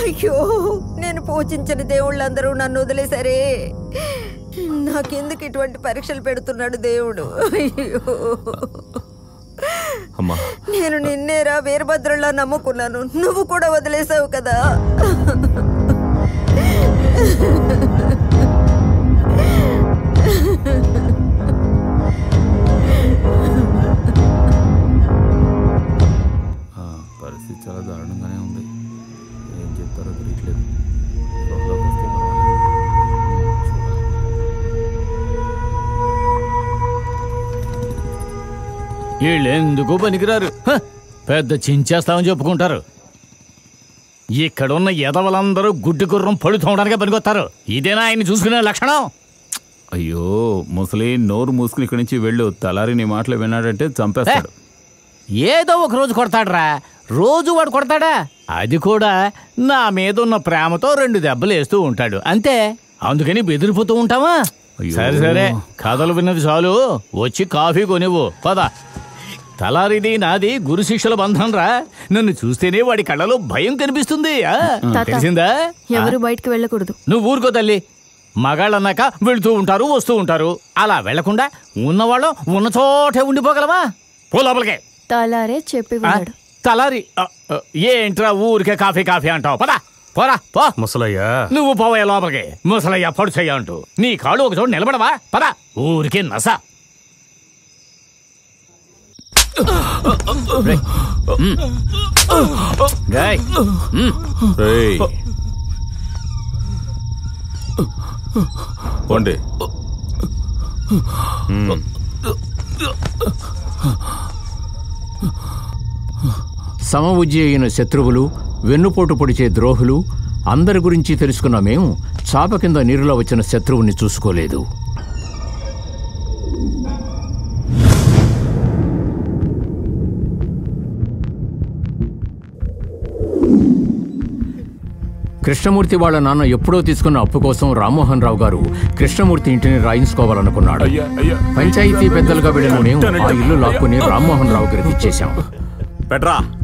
అయ్యో నేను పూజించిన దేవుళ్ళందరూ నన్ను వదిలేసరే నాకెందుకు ఇటువంటి పరీక్షలు పెడుతున్నాడు దేవుడు అయ్యో అమ్మా నేను నిన్నేరా వీరభద్రుల్లా నమ్ముకున్నాను నువ్వు కూడా వదిలేసావు కదా ఆ, పరిస్థితి చాలా దారుణంగానే ఉంది ఏం చెప్తారో తెలియట్లేదు త్వరలోకి వస్తే పర్వాలేదు. చూడాలి. వీళ్ళెందుకు పనికిరారు హ! పెద్ద చించేస్తామని చెప్పుకుంటారు ఇక్కడున్న ఎదవలందరూ గుడ్డి గుర్రం పళ్ళు తోమడానికే పనికొస్తారు ఇదేనా ఆయన చూసుకునే లక్షణం అయ్యో ముసలి నోరు మూసుకుని ఇక్కడి నుంచి వెళ్ళు తలారి నీ మాటలు విన్నాడంటే చంపేస్తాడు ఏదో ఒక రోజు కొడతాడ్రా రోజు వాడు కొడతాడా అది కూడా నా మీద ఉన్న ప్రేమతో రెండు దెబ్బలు వేస్తూ ఉంటాడు అంతే అందుకని బెదిరిపోతూ ఉంటావా అయ్యో. సరే సరే కథలు విన్నది చాలు వచ్చి కాఫీ కొనివ్వు పద తలారిది నాది గురు శిష్యుల బంధం రా నన్ను చూస్తేనే వాడి కళ్ళలో భయం కనిపిస్తుంది ఆ? తాత. తెలిసిందా ఎవరు బయటికి వెళ్ళకూడదు నువ్వు ఊరుకో తల్లి మగాళ్ళన్నాక వెళుతూ ఉంటారు వస్తూ ఉంటారు అలా వెళ్లకుండా ఉన్నవాళ్ళం ఉన్న చోటే ఉండిపోగలమా పో లోపలికే తలారే చెప్పి ఆ? వెళ్ళాడు తలారి ఆ, ఆ, ఏంట్రా ఊరికే కాఫీ కాఫీ అంటావు పదా పోరా పో ముసలయ్యా నువ్వు పోవయ్య లోపలికి ముసలయ్య పడుచయ్య అంటూ నీ కాళ్ళు ఒక చోటు నిలబడవా పదా ఊరికే నస రేయ్. మ్. రేయ్. మ్. రేయ్. పోండి మ్మ్. సమవుజ్జి అయిన శత్రువులు వెన్నుపోటు పొడిచే ద్రోహులు అందరి గురించి తెలుసుకున్న మేము చాప కింద నీరులో వచ్చిన శత్రువుని చూసుకోలేదు కృష్ణమూర్తి వాళ్ళ నాన్న ఎప్పుడో తీసుకున్న అప్పు కోసం రామ్మోహన్ రావు గారు కృష్ణమూర్తి ఇంటిని రాయించుకోవాలనుకున్నాడు అయ్యా అయ్యా పంచాయతీ పెద్దలుగా వెళ్ళిన మేము ఆ ఇల్లు లాక్కుని రామ్మోహన్ రావు గారికి ఇచ్చేశాం పెట్రా